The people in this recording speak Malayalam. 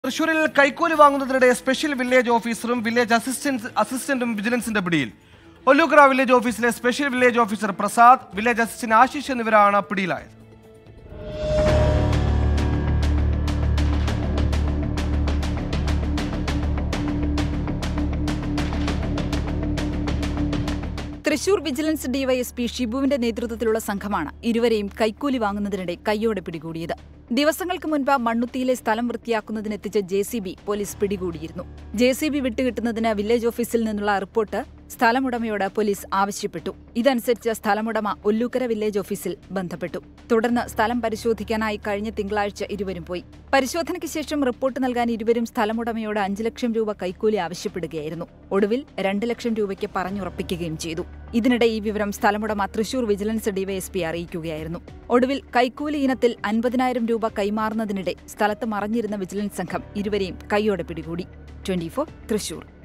തൃശൂരിൽ കൈക്കൂലി വാങ്ങുന്നതിനിടെ സ്പെഷ്യൽ വില്ലേജ് ഓഫീസറും വില്ലേജ് അസിസ്റ്റന്റ് അസിസ്റ്റന്റും വിജിലൻസിന്റെ പിടിയിൽ ഒല്ലൂക്കര വില്ലേജ് ഓഫീസിലെ special village officer Prasad village assistant Ashish എന്നിവരാണ് പിടിയിലായത് തൃശൂർ വിജിലൻസ് ഡിവൈഎസ്പി ഷിബുവിന്റെ നേതൃത്വത്തിലുള്ള സംഘമാണ് ഇരുവരെയും കൈക്കൂലി വാങ്ങുന്നതിനിടെ കൈയോടെ പിടികൂടിയത് ദിവസങ്ങൾക്ക് മുൻപ് മണ്ണുത്തിയിലെ സ്ഥലം വൃത്തിയാക്കുന്നതിനെത്തിച്ച ജെ സി ബി പോലീസ് പിടികൂടിയിരുന്നു ജെ സി ബി വിട്ടുകിട്ടുന്നതിന് വില്ലേജ് ഓഫീസിൽ നിന്നുള്ള റിപ്പോർട്ട് സ്ഥലമുടമയോട് പോലീസ് ആവശ്യപ്പെട്ടു ഇതനുസരിച്ച് സ്ഥലമുടമ ഒല്ലൂക്കര വില്ലേജ് ഓഫീസിൽ ബന്ധപ്പെട്ടു തുടർന്ന് സ്ഥലം പരിശോധിക്കാനായി കഴിഞ്ഞ തിങ്കളാഴ്ച ഇരുവരും പോയി പരിശോധനയ്ക്ക് ശേഷം റിപ്പോർട്ട് നൽകാൻ ഇരുവരും സ്ഥലമുടമയോട് അഞ്ച് ലക്ഷം രൂപ കൈക്കൂലി ആവശ്യപ്പെടുകയായിരുന്നു ഒടുവിൽ രണ്ട് ലക്ഷം രൂപയ്ക്ക് പറഞ്ഞുറപ്പിക്കുകയും ചെയ്തു ഇതിനിടെ ഈ വിവരം സ്ഥലമുടമ തൃശൂർ വിജിലൻസ് ഡിവൈഎസ്പി അറിയിക്കുകയായിരുന്നു ഒടുവിൽ കൈക്കൂലി ഇനത്തിൽ അൻപതിനായിരം രൂപ കൈമാറുന്നതിനിടെ സ്ഥലത്ത് മറഞ്ഞിരുന്ന വിജിലൻസ് സംഘം ഇരുവരെയും കൈയോടെ പിടികൂടി ട്വന്റി തൃശൂർ